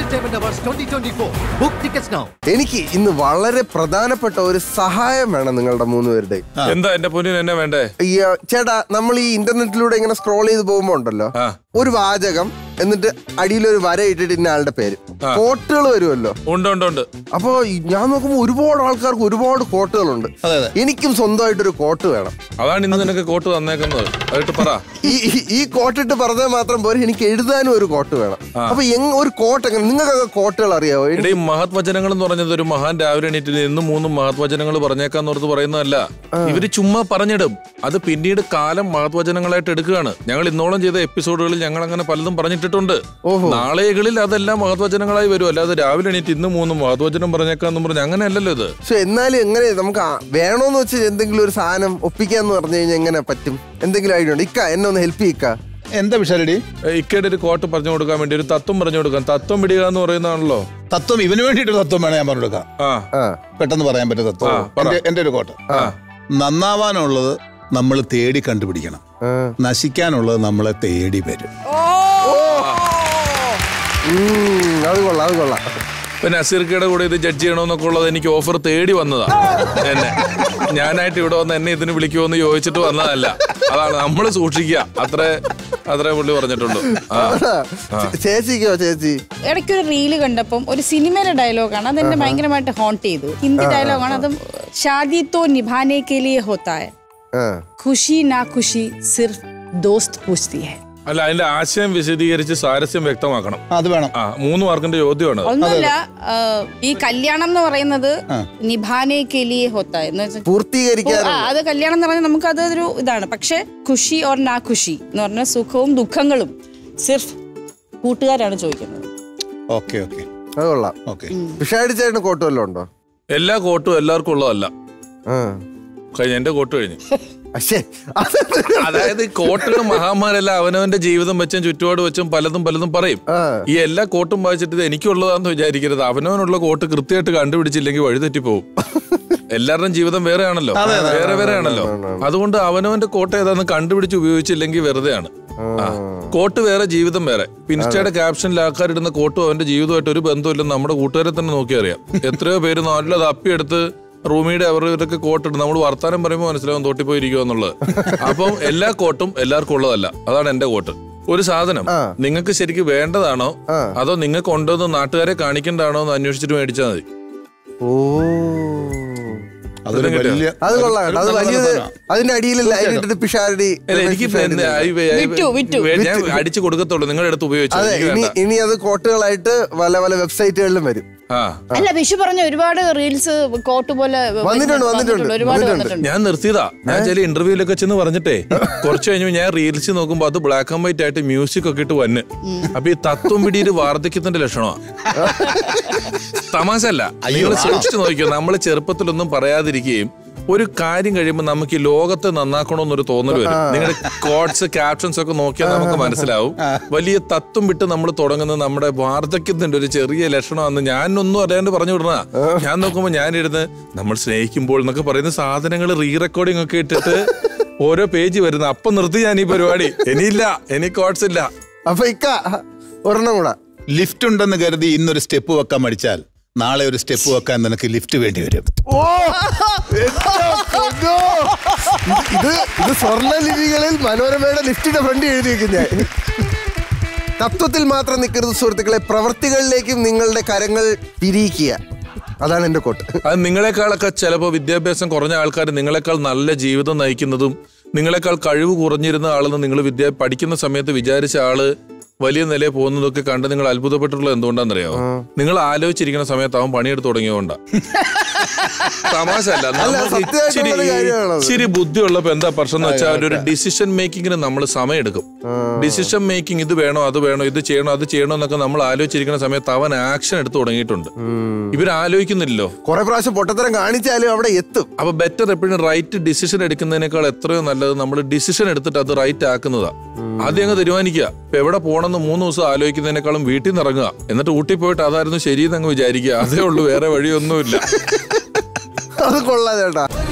Entertainment Awards 2024. Book tickets now. എനിക്ക് ഇന്ന് വളരെ പ്രധാനപ്പെട്ട ഒരു സഹായം വേണം നിങ്ങളുടെ മൂന്ന് പേരുടെ എന്താ എന്റെ പൊന്നിന് എന്നെ വേണ്ടേ ഈ ആ, ചേട്ടാ നമ്മൾ ഈ ഇന്റർനെറ്റിലൂടെ ഇങ്ങനെ സ്ക്രോൾ ചെയ്ത് പോകുമ്പോ ഉണ്ടല്ലോ ആ. ഒരു വാചകം എന്നിട്ട് അടിയിലൊരു വര ഇട്ടിട്ട് ഇന്ന ആളുടെ പേര് കോട്ടുകൾ വരുമല്ലോ ഉണ്ട് ഉണ്ട് ഉണ്ട് അപ്പോ ഈ ഞാൻ നോക്കുമ്പോൾ ഒരുപാട് ആൾക്കാർക്ക് ഒരുപാട് കോട്ടുകളുണ്ട് അതെ, അതെ. എനിക്കും സ്വന്തമായിട്ടൊരു കോട്ട് വേണം അതാണ് ഇന്ന് നിനക്ക് കോട്ട് തന്നേക്കുന്നത് അതായിട്ട് പറ ഈ ഈ- ഈ കോട്ടിട്ട് പറഞ്ഞാൽ മാത്രം പോരെ എനിക്ക് എഴുതാനും ഒരു കോട്ട് വേണം അപ്പൊ എങ് ഒരു കോട്ട് എങ്ങനെ നിങ്ങൾക്കൊക്കെ കോട്ടുകൾ അറിയാവോ എനി- എടീ മഹത് വചനങ്ങൾ എന്ന് പറഞ്ഞത് ഒരു മഹാൻ രാവിലെ എണീറ്റിൽ ഇന്നും മൂന്നും മഹത് വചനങ്ങൾ പറഞ്ഞേക്കാന്ന് ഓർത്ത് പറയുന്നതല്ല ഇവര് ചുമ്മാ പറഞ്ഞിടും അത് പിന്നീട് കാലം മഹത് വചനങ്ങളായിട്ട് എടുക്കുകയാണ് ഞങ്ങൾ ഇന്നോളം ചെയ്ത എപ്പിസോഡുകളിൽ ഞങ്ങൾ അങ്ങനെ പലതും പറഞ്ഞിട്ടിട്ടുണ്ട് നാളെകളിൽ അതെല്ലാം മഹത് വചനങ്ങളായി വരും അല്ലാതെ രാവിലെ എണീറ്റ് ഇന്ന് മൂന്നും മഹത് വചനം പറഞ്ഞേക്കാന്ന് പറഞ്ഞ് അങ്ങനെയല്ലല്ലോ ഇത് പക്ഷെ എന്നാലും എങ്ങനെ നമുക്ക് ആ- വേണോന്ന് വെച്ച് എന്തെങ്കിലും ഒരു സാധനം ഒപ്പിക്കാന്ന് പറഞ്ഞു കഴിഞ്ഞാൽ എങ്ങനെ പറ്റും എന്തെങ്കിലും ഐഡിയ ഉണ്ട് ഇക്ക എന്നെ ഒന്ന് ഹെൽപ്പ് ചെയ്യിക്ക എന്താ വിഷാലടി ഏ, ഇക്കയുടെ ഒരു കോട്ട് പറഞ്ഞു കൊടുക്കാൻ വേണ്ടി ഒരു തത്വം പറഞ്ഞു കൊടുക്കാം തത്വം പിടിക്കുക എന്ന് പറയുന്നതാണല്ലോ തത്വം ഇവന് വേണ്ടിയിട്ട് തത്വം വേണേ ഞാൻ പറഞ്ഞു കൊടുക്കാം ആ ആ പെട്ടെന്ന് പറയാൻ പറ്റിയ തത്വം ആ, പറ. എന്റെ- എന്റെ ഒരു കോട്ട നന്നാവാനുള്ളത് നമ്മൾ തേടി കണ്ടുപിടിക്കണം ആ. നശിക്കാനുള്ളത് നമ്മളെ തേടി വരും ഉം, അത് കൊള്ളാം അത് കൊള്ളാം പിന്നെ നസീർക്കയുടെ കൂടെ ഇത് ജഡ്ജ് ചെയ്യണമെന്നൊക്കെ ഉള്ളത് എനിക്ക് ഓഫർ തേടി വന്നതാ എന്നെ ഞാനായിട്ട് ഇവിടെ വന്ന് എന്നെ ഇതിന് വിളിക്കുമോ എന്ന് ചോദിച്ചിട്ട് വന്നതല്ല അതാണ് നമ്മൾ സൂക്ഷിക്കുക അത്ര അത്രേ പുള്ളി പറഞ്ഞിട്ടുള്ളൂ ആ ചേ- ചേച്ചിക്കോ ചേച്ചി ഇടയ്ക്കൊരു റീല് കണ്ടപ്പം ഒരു സിനിമയിലെ ഡയലോഗാണ് അതെന്നെ ഭയങ്കരമായിട്ട് ഹോണ്ട് ചെയ്തു ഹിന്ദി ഡയലോഗാണ് അതും ഷാദി തോ നിഭാനെ കെ ലിയെ ഹോത്താ ഹൈ ആ ഖുഷി നാ ഖുഷി സിർഫ് ദോസ്ത് പൂछती है അല്ല അതിന്റെ ആശയം വിശദീകരിച്ച് സാരസ്യം വ്യക്തമാക്കണം ആ, അത് വേണം ആ മൂന്ന് മാർക്കിന്റെ ചോദ്യമാണ് അത്. ഒന്നുമില്ല ആ, ഈ കല്യാണം എന്ന് പറയുന്നത് നിഭാനെ കെ ലിയെ ഹോത്താ എന്ന് വെച്ചാൽ പൂർത്തീകരിക്കാൻ ആ, അത് കല്യാണം എന്ന് പറഞ്ഞാൽ നമുക്ക് അതൊരു ഇതാണ് പക്ഷെ ഖുഷി ഓർ നാ ഖുഷി എന്ന് പറഞ്ഞാൽ സുഖവും ദുഃഖങ്ങളും സിർഫ് കൂട്ടുകാരാണ് ചോദിക്കുന്നത് ഓക്കെ ഓക്കെ അത് കൊള്ളാം ഓക്കെ വിഷാടി ചേട്ടന് കോട്ട് വല്ലതും ഉണ്ടോ എല്ലാ കോട്ടും എല്ലാവർക്കും ഉള്ളതല്ല ആ കഴിഞ്ഞ എന്റെ കോട്ട് കഴിഞ്ഞു അശ്ശേ അതായത് ഈ കോട്ടുകൾ മഹാന്മാരെല്ലാം അവനവന്റെ ജീവിതം വെച്ചും ചുറ്റുപാട് വെച്ചും പലതും പലതും പറയും ആ. ഈ എല്ലാ കോട്ടും വായിച്ചിട്ട് ഇത് എനിക്കുള്ളതാന്ന് വിചാരിക്കരുത് അവനവനുള്ള കോട്ട് കൃത്യമായിട്ട് കണ്ടുപിടിച്ചില്ലെങ്കിൽ വഴിതെറ്റി പോകും എല്ലാവരുടെയും ജീവിതം വേറെയാണല്ലോ വേറെ വേറെയാണല്ലോ അതുകൊണ്ട് അവനവന്റെ കോട്ട ഏതാന്ന് കണ്ടുപിടിച്ച് ഉപയോഗിച്ചില്ലെങ്കിൽ വെറുതെയാണ് ആ. കോട്ട് വേറെ ജീവിതം വേറെ പിൻസ്റ്റയുടെ ക്യാപ്ഷനിൽ ആൾക്കാരിടുന്ന കോട്ടും അവന്റെ ജീവിതമായിട്ട് ഒരു ബന്ധമില്ലെന്ന് നമ്മുടെ കൂട്ടുകാരെ തന്നെ നോക്കി അറിയാം എത്രയോ പേര് നല്ലത് അപ്പിയെടുത്ത് റൂമിയുടെ അവരവരൊക്കെ കോട്ടിട്ട് നമ്മൾ വർത്താനം പറയുമ്പോൾ മനസ്സിലാവും തോട്ടി പോയിരിക്കുക എന്നുള്ളത് അപ്പം എല്ലാ കോട്ടും എല്ലാവർക്കും ഉള്ളതല്ല അതാണ് എന്റെ കോട്ട് ഒരു സാധനം നിങ്ങൾക്ക് ശരിക്കും വേണ്ടതാണോ അതോ നിങ്ങൾക്ക് ഉണ്ടോന്ന് നാട്ടുകാരെ കാണിക്കേണ്ടതാണോ എന്ന് അന്വേഷിച്ചിട്ട് മേടിച്ചാൽ മതി ഓ അതൊരു കിട്ടിയോ? വലിയ അത് കൊള്ളാം കേട്ടോ. അത് നല്ല വലിയത് സാധനമാണ്. അതിന്റെ അടിയിൽ ലൈനിട്ടിട്ട് പിഷാരടി അല്ല എനിക്ക് ഇപ്പൊ എന്ത് ആയി വേ- ആയി വേ- വിറ്റു, വിറ്റു. വേ- ഞാൻ അടിച്ചു കൊടുക്കത്തുള്ളൂ നിങ്ങളുടെ അടുത്ത് ഉപയോഗിച്ചു അതെ എനിക്ക് ഇനി വേണ്ട ഇനി അത് കോട്ടുകളായിട്ട് പല പല വെബ്സൈറ്റുകളിലും വരും ആ അല്ല വിഷു പറഞ്ഞ ഒരുപാട് റീൽസ് കോട്ട് പോലെ വന്നിട്ടുണ്ട്, വന്നിട്ടുണ്ട്, ഒരുപാട് വന്നിട്ടുണ്ട്. വന്നിട്ടുണ്ട് ഞാൻ നിർത്തിയതാ ഞാൻ ചില ഇന്റർവ്യൂലൊക്കെ ചെന്ന് പറഞ്ഞിട്ടേ കുറച്ച് കഴിഞ്ഞു ഞാൻ റീൽസ് നോക്കുമ്പോ അത് ബ്ലാക്ക് ആൻഡ് വൈറ്റ് ആയിട്ട് മ്യൂസിക് ഒക്കെ ഇട്ട് വന്ന് അപ്പൊ ഈ തത്വം പിടിയിൽ വാർദ്ധക്യത്തിന്റെ ലക്ഷണമാണ് തമാശ അല്ല നിങ്ങൾ സൂക്ഷിച്ചു നോക്കിയോ നമ്മള് ചെറുപ്പത്തിലൊന്നും പറയാതിരിക്കുകയും ഒരു കാര്യം കഴിയുമ്പോൾ നമുക്ക് ഈ ലോകത്തെ നന്നാക്കണമെന്നൊരു തോന്നൽ വരും നിങ്ങളുടെ കോഡ്സ് ക്യാപ്ഷൻസ് ഒക്കെ നോക്കിയാൽ നമുക്ക് മനസ്സിലാവും വലിയ തത്വം വിട്ട് നമ്മൾ തുടങ്ങുന്നത് നമ്മുടെ വാർദ്ധക്യത്തിന്റെ ഒരു ചെറിയ ലക്ഷണമാണെന്ന് ഞാനൊന്നും അറിയാണ്ട് പറഞ്ഞു വിടണ ഞാൻ നോക്കുമ്പോൾ ഞാനിരുന്ന് നമ്മൾ സ്നേഹിക്കുമ്പോൾ എന്നൊക്കെ പറയുന്ന സാധനങ്ങൾ റീ റെക്കോർഡിംഗ് ഒക്കെ ഇട്ടിട്ട് ഓരോ പേജ് വരുന്ന അപ്പം നിർത്തി ഞാൻ ഈ പരിപാടി ഇനിയില്ല ഇനി കോഡ്സ് ഇല്ല അപ്പൊ ഇക്ക ഒരെണ്ണം കൂടെ ലിഫ്റ്റ് ഉണ്ടെന്ന് കരുതി ഇന്നൊരു സ്റ്റെപ്പ് വെക്കാൻ മടിച്ചാൽ നാളെ ഒരു സ്റ്റെപ്പ് വെക്കാൻ നിനക്ക് ലിഫ്റ്റ് വേണ്ടി വരും ഓ എന്റെ പൊന്നോ. ഇത് ഇത് സ്വർണ്ണ ലിപികളിൽ മനോരമയുടെ ലിഫ്റ്റിന്റെ ഫ്രണ്ട് എഴുതിയിരിക്കും ഞാൻ തത്വത്തിൽ മാത്രം നിൽക്കരുത് സുഹൃത്തുക്കളെ പ്രവർത്തികളിലേക്കും നിങ്ങളുടെ കരങ്ങൾ തിരിയിക്കുക അതാണ് എന്റെ കോട്ട് അത് നിങ്ങളെക്കാളൊക്കെ ചിലപ്പോൾ വിദ്യാഭ്യാസം കുറഞ്ഞ ആൾക്കാർ നിങ്ങളെക്കാൾ നല്ല ജീവിതം നയിക്കുന്നതും നിങ്ങളെക്കാൾ കഴിവ് കുറഞ്ഞിരുന്ന ആളെന്ന് നിങ്ങൾ വിദ്യ പഠിക്കുന്ന സമയത്ത് വിചാരിച്ച ആള് വലിയ നിലയിൽ പോകുന്നതൊക്കെ കണ്ട് നിങ്ങൾ അത്ഭുതപ്പെട്ടിട്ടുള്ളത് എന്തുകൊണ്ടാണെന്നറിയാമോ നിങ്ങൾ ആലോചിച്ചിരിക്കുന്ന സമയത്ത് അവൻ പണിയെടുത്ത് തുടങ്ങിയതുകൊണ്ടാ തമാശ അല്ല നമുക്ക് സത്യമായിട്ടുള്ള ഇച്ചിരി ഒരു കാര്യമാണത്. ഇച്ചിരി ബുദ്ധി ഉള്ളപ്പോ എന്താ പ്രശ്നം എന്ന് വെച്ചാൽ ഒരു ഡിസിഷൻ മേക്കിങ്ങിന് നമ്മൾ സമയമെടുക്കും ഡിസിഷൻ മേക്കിംഗ് ഇത് വേണോ അത് വേണോ ഇത് ചെയ്യണോ അത് ചെയ്യണോ എന്നൊക്കെ നമ്മൾ ആലോചിച്ചിരിക്കുന്ന സമയത്ത് അവൻ ആക്ഷൻ എടുത്ത് തുടങ്ങിയിട്ടുണ്ട് ഇവർ ആലോചിക്കുന്നില്ലല്ലോ കുറെ പ്രാവശ്യം പൊട്ടത്തരം കാണിച്ചാലും അവിടെ എത്തും അപ്പൊ ബെറ്റർ എപ്പോഴും റൈറ്റ് ഡിസിഷൻ എടുക്കുന്നതിനേക്കാൾ എത്രയോ നല്ലത് നമ്മൾ ഡിസിഷൻ എടുത്തിട്ട് അത് റൈറ്റ് ആക്കുന്നതാ ആദ്യം അങ്ങ് തീരുമാനിക്കുക ഇപ്പൊ എവിടെ പോകണമെന്ന് മൂന്ന് ദിവസം ആലോചിക്കുന്നതിനേക്കാളും വീട്ടിൽ നിന്ന് ഇറങ്ങുക എന്നിട്ട് ഊട്ടി പോയിട്ട് അതായിരുന്നു ശരിയെന്ന് അങ്ങ് വിചാരിക്കുക അതേ ഉള്ളൂ വേറെ വഴിയൊന്നുമില്ല അത് കൊള്ളാം ചേട്ടാ